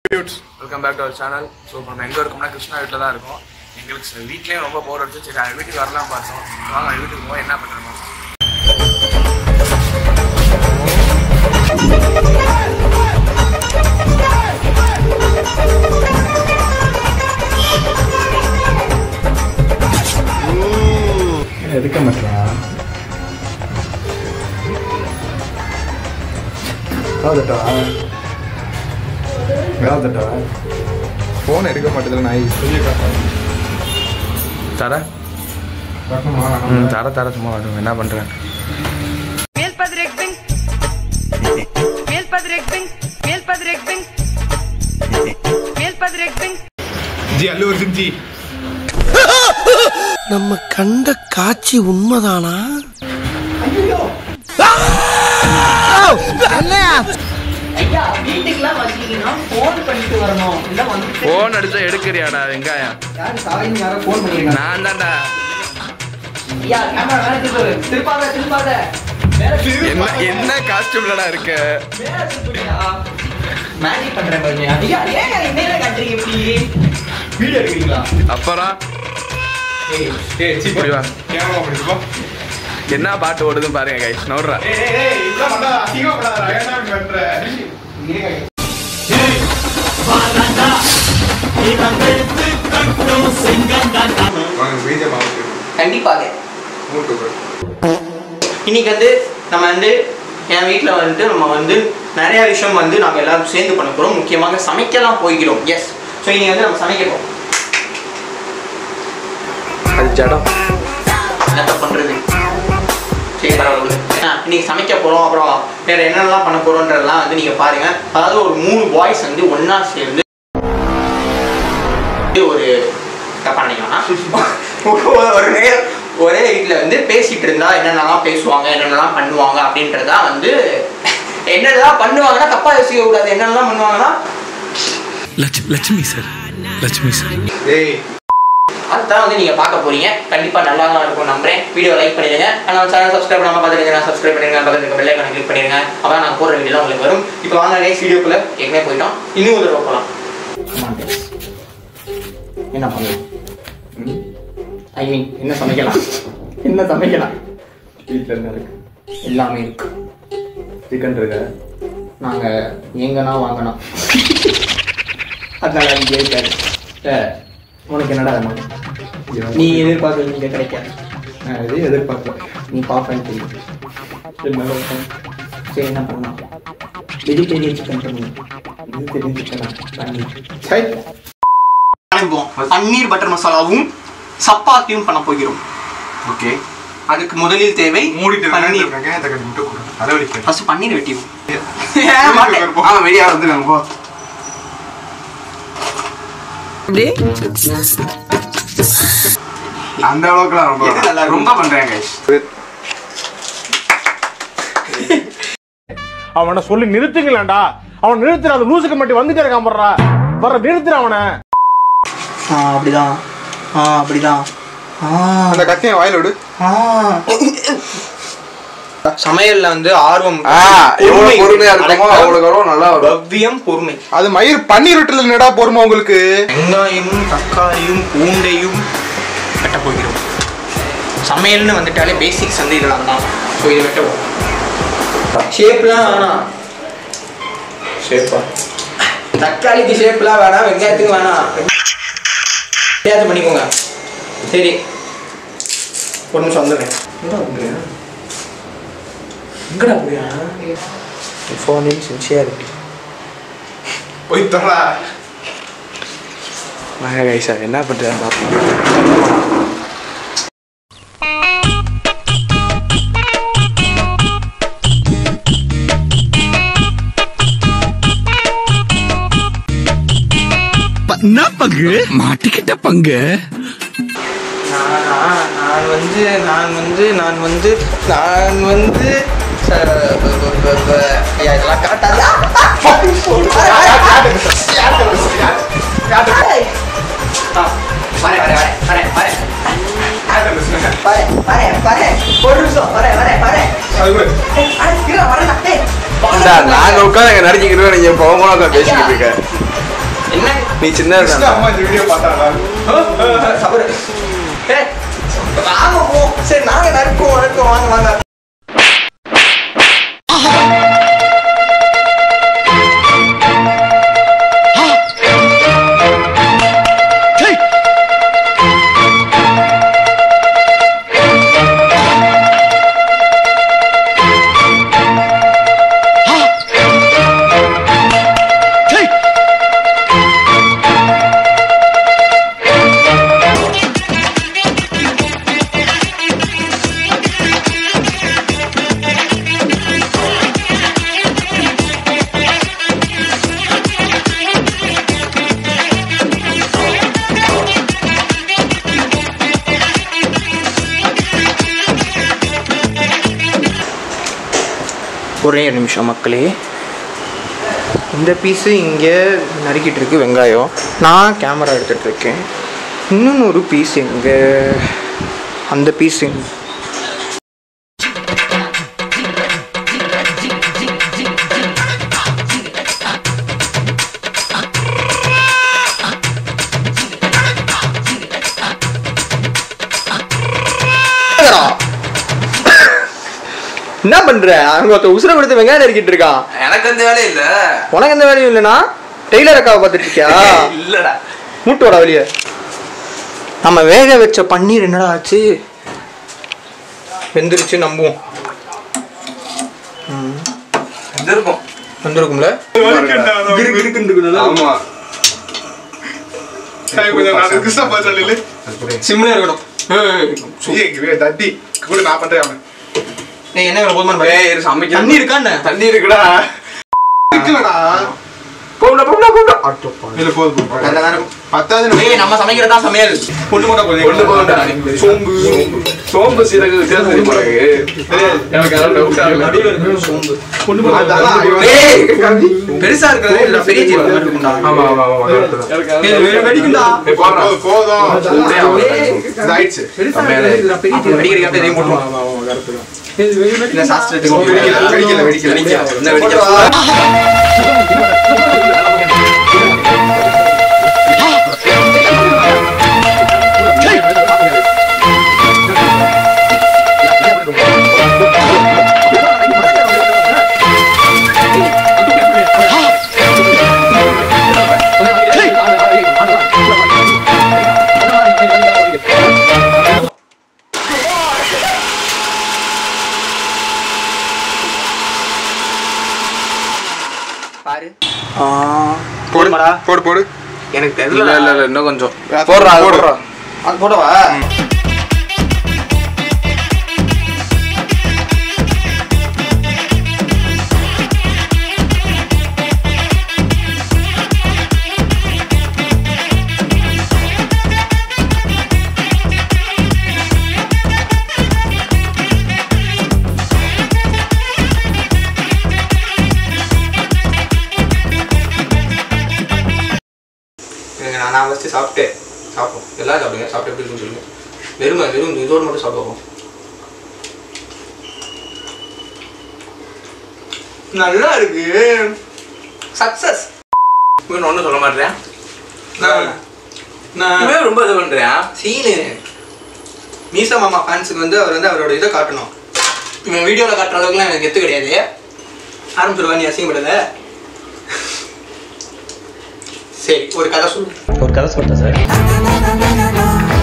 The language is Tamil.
Welcome back to our channel so இப்போ நம்ம எங்கே இருக்கோம்னா கிருஷ்ணா வீட்டில் தான் இருக்கோம் எங்களுக்கு வீட்லேயும் ரொம்ப போர் அடிச்சு சரி அது வீட்டுக்கு வரலாம் பார்த்தோம் வாங்க வீட்டுக்கு போய் என்ன பண்ணுறோம் எடுக்க மாட்டியா காவதட்டவா காவதட்டவா ஃபோன் எடுக்க மாட்டேதுல நாய் சொல்லி தர காட்டணுமா ம் தர தர சும்மா வரும் என்ன பண்ணுறேன் Meel Padrek Bing. Meel Padrek Bing. Meel Padrek Bing. Meel Padrek Bing. ஜி அல்லு வருஷம் ஜி நம்ம கண்ட காட்சி உண்மைதானா ஐயா வீட்டுக்குலாம் வந்தீங்கன்னா ஃபோன் பண்ணிட்டு வரணும் இல்ல வந்து ஃபோன் அடிச்சா எடுக்கிறியாடா வெங்காயம் யாரு சாலையும் யாரோ ஃபோன் பண்ணிருக்காங்க நான் தான்டா ஐயா கேமரா மேல திருப்பாரு திருப்பாத திருப்பாத மேல என்ன என்ன காஸ்டியூம்லடா இருக்க மேல திருப்பியா மேஜிக் பண்றேன் பாருங்க ஐயா ஏன் என்ன காட்டுறீங்க இப்படி வீடியோ எடுக்கிறீங்களா அப்புறம் ஏய் ஏய் சி இப்படி வா. கேமரா பிடிச்சுக்கோ என்ன பாட்டு ஓடுதுன்னு பாருங்க கைஸ் நோடுறா ஏய் ஏய் ஏய் இதெல்லாம் பண்ணா அசிங்கப்படாதடா ஏன்டா இப்படி பண்ற வாங்க பிஜே மாவுக்கு கண்டிப்பாக மூட்டு போய் இன்னைக்கு வந்து நம்ம வந்து என் வீட்டில் வந்துட்டு நம்ம வந்து நிறைய விஷயம் வந்து நாங்கள் எல்லாரும் சேர்ந்து பண்ண போகிறோம் முக்கியமாக சமைக்கலாம் போய்கிறோம் எஸ் ஸோ இன்னைக்கு வந்து நம்ம சமைக்க போகிறோம் அது ஜடம் என்னத்த பண்ணுறது சரி பரவாயில்ல ஆ, இன்னைக்கு சமைக்க போகிறோம் அப்புறம் வேறு என்னென்னலாம் பண்ண போகிறோன்றதெல்லாம் வந்து நீங்கள் பாருங்கள் அதாவது ஒரு மூணு பாய்ஸ் வந்து ஒன்றா சேர்ந்து ஒரு தப்பா நினைக்கலாம் ஒரு நேரம் ஒரே வீட்டில் வந்து பேசிட்டு இருந்தா என்னென்னலாம் பேசுவாங்க என்னென்னலாம் பண்ணுவாங்க அப்படின்றதா வந்து என்னென்னலாம் பண்ணுவாங்கன்னா தப்பா யோசிக்க கூடாது என்னென்னலாம் பண்ணுவாங்கன்னா லட்சுமி சார் லட்சுமி சார் ஏய் அதுதான் வந்து நீங்க பார்க்க போறீங்க கண்டிப்பா நல்லா தான் இருக்கும் நம்புறேன் வீடியோ லைக் பண்ணிடுங்க ஆனால் சேனல் சப்ஸ்கிரைப் பண்ணாம பார்த்துருக்கீங்க சப்ஸ்கிரைப் பண்ணிருங்க பக்கத்துல இருக்க பெல் ஐக்கான கிளிக் பண்ணிருங்க அப்பதான் நாங்கள் போடுற வீடியோ உங்களுக்கு வரும் இப்போ வாங்க நெக்ஸ்ட் வீடியோக்குள்ள ஏற்கனவே போயிட்டோம் இன்னும் ஒரு தடவை போகலாம் என்ன பண்ணலாம் ஐ மீன் என்ன சமைக்கலாம் என்ன சமைக்கலாம் வீட்டில் என்ன இருக்கு எல்லாமே இருக்கு சிக்கன் இருக்கா நாங்க எங்கன்னா வாங்கணும் அதனால அது இருக்காது சார் உனக்கு என்னடா வேணும் நீ எதிர்பார்க்கறது இங்க கிடைக்காது நான் எதையும் எதிர்பார்க்கல நீ பார்ப்பேன்னு தெரியும் இருந்தாலும் okay. சரி என்ன பண்ணலாம் வெஜிடேரியன் சிக்கன் பண்ணுங்க இது தெரியும் சிக்கனா பன்னீர் சை ஆரம்பிப்போம் பன்னீர் பட்டர் மசாலாவும் சப்பாத்தியும் பண்ண போகிறோம் ஓகே அதுக்கு முதலில் தேவை மூடிட்டு பன்னீர் வெங்காயத்தை கட்டி விட்டு கொடு அதை வலிக்க ஃபர்ஸ்ட் பன்னீர் வெட்டிவோம் ஆ வெளியே வந்துருக்காங்க போ அந்த அளவுக்குலாம் ரொம்ப எது நல்லா இருக்கும்? ரொம்ப பண்றேன் கைஸ் அவனை சொல்லி நிறுத்துங்களேன்டா அவன் நிறுத்துற அந்த லூசுக்கு மட்டும் வந்துட்டே இருக்கான் போடுறா வர நிறுத்துற அவனை ஆ அப்படிதான் ஆ அப்படிதான் ஆ அந்த கத்தியை வாயில விடு ஆ. சமையல்ல வந்து ஆர்வம் எவ்வளவு பொறுமையா இருக்கமோ அடக்கம், அவ்வளவு வரும் நல்லா வரும் பவ்யம் பொறுமை அது மயிர் பன்னீர் விட்டுல என்னடா போருமா உங்களுக்கு வெங்காயமும் தக்காளியும் பூண்டையும் வெட்ட போகிறோம் சமையல்னு வந்துட்டாலே பேசிக்ஸ் வந்து இதெல்லாம் தான் ஸோ இதை வெட்டவும் ஷேப்லாம் வேணாம் ஷேப்பா தக்காளிக்கு ஷேப்லாம் வேணாம் வெங்காயத்துக்கு வேணாம் வித்தியாசம் பண்ணிக்கோங்க சரி ஒரு நிமிஷம் வந்துடுறேன் எங்கடா போயா ஃபோன் இன் சின்சியாரிட்டி போய் தரா வாங்க கைஸா என்ன பண்ணுறேன் பார்ப்போம் என்ன பங்கு மாட்டிக்கிட்ட பங்கு நானா நான் வந்து நான் வந்து நான் வந்து நான் வந்து ச- ப- ப- ப- ப- ஐயா, இதெல்லாம் காட்டாதா ஆ, வரேன் வரேன் வரேன் வரேன் வரேன் வரேன் வரேன் வரேன் ஒரு நிமிஷம் வரேன் வரேன் வரேன் ஏய், அட, இருடா, வரேன்டா. ஏய், வாடா. நாங்க உட்காந்து அங்க நடிச்சுக்கிட்டு நீங்க போக பேசிக்கிட்டு இருக்க என்ன நீ சின்ன கிருஷ்ணா அம்மா இந்த வீடியோ பார்த்தாங்களா சபரு ஏய், வாங்க போ சரி நாங்க நறுக்கோம் நறுக்கோம் வாங்க வாங்க ஒரே நிமிஷம் மக்களே இந்த பீஸு இங்கே நறுக்கிட்டு இருக்கு வெங்காயம் நான் கேமரா எடுத்துட்டு இருக்கேன் இன்னொன்று ஒரு பீஸ் எங்கே அந்த பீஸ் என்ன பண்ற அவங்க ஒருத்த உசுர கொடுத்து வெங்காயம் நறுக்கிட்டு இருக்கான் எனக்கு அந்த வேலை இல்ல உனக்கு எந்த வேலையும் இல்லைனா டெய்லர் அக்காவை பார்த்துட்டு இருக்கியா இல்லடா மூட்டோட வெளியே நம்ம வேக வச்ச பன்னீர் என்னடா ஆச்சு வெந்துருச்சு நம்புவோம் இது இருக்கும் வந்திருக்கும்ல ஆமா சரி, கொஞ்சம் நான் கிருஷ்ணா பார்த்து சொல்லு சிம்ல இருக்கணும் ஏய் தட்டி கூட நான் பண்றேன் அவன் ஏய் என்ன வேணும் போதுமான பையன்? ஏய் இரு சமைக்க தண்ணி இருக்கா என்ன தண்ணி இருக்குடா இருக்கலடா போடா போடா போடா இல்ல போதும் போதும். கரெக்டா தான் இருக்கும். பத்தாவது ஏய் நம்ம சமைக்கிறது தான் சமையல் கொண்டு போட்டா போதும் கொண்டு போகண்டா சோம்பு சோம்பு சீரக வித்தியாசம் தெரியுமா உனக்கு எனக்கு அதெல்லாம் டவுட் ஆகல சோம்பு அதான் இவன் ஏய் பெருசா இருக்கிறது இல்ல பெரிய ஜீவன் மாதிரி இருக்கும்டா ஆமா ஆமா ஆமா correct தான். ஏய், வெ- வெடிக்கும்டா ஏய், போடுறா. போதும், போதும் சூடே ஆகல. இதாயிடுச்சு பெருசா இருக்கிறது பெரிய ஜீவன் வெடிக்கிறதுக்கு அப்படியே இதையும் போட்டுருவோம் இந்த சாஸ்திரத்துக்கு வெடிக்கல வெடிக்கல வெடிக்கல வெடிக்கல. என்ன வெடிக்கல? பாரு போடு போடு போடு எனக்கு இல்ல தெரியல இல்ல இல்ல இன்னும் கொஞ்சம் போடுறா, அது போடுறா. அது போடவா இருங்க, நான் நான் ஃபஸ்ட்டு சாப்பிட்டேன் சாப்பிடும் எல்லாரும் சாப்பிடுங்க சாப்பிட்டு எப்படி இருக்குன்னு சொல்லுங்க வெறுமை வெறும் இதோடு மட்டும் சாப்பிடுவோம் நல்லா இருக்கு சக்சஸ் இவன் ஒண்ணும் சொல்ல மாட்டேன் நான் நான் இவன் ரொம்ப இது பண்றேன் சீனு மீசா மாமா ஃபேன்ஸுக்கு வந்து அவர் வந்து அவரோட இதை காட்டணும் இவன் வீடியோவில் காட்டுற அளவுக்குலாம் எனக்கு எத்து கிடையாது ஆரம்பிச்சிருவா நீ அசிங்கப்படல சரி ஒரு கதை சொல்லு ஒரு கதை சொல்லிட்டேன் சார்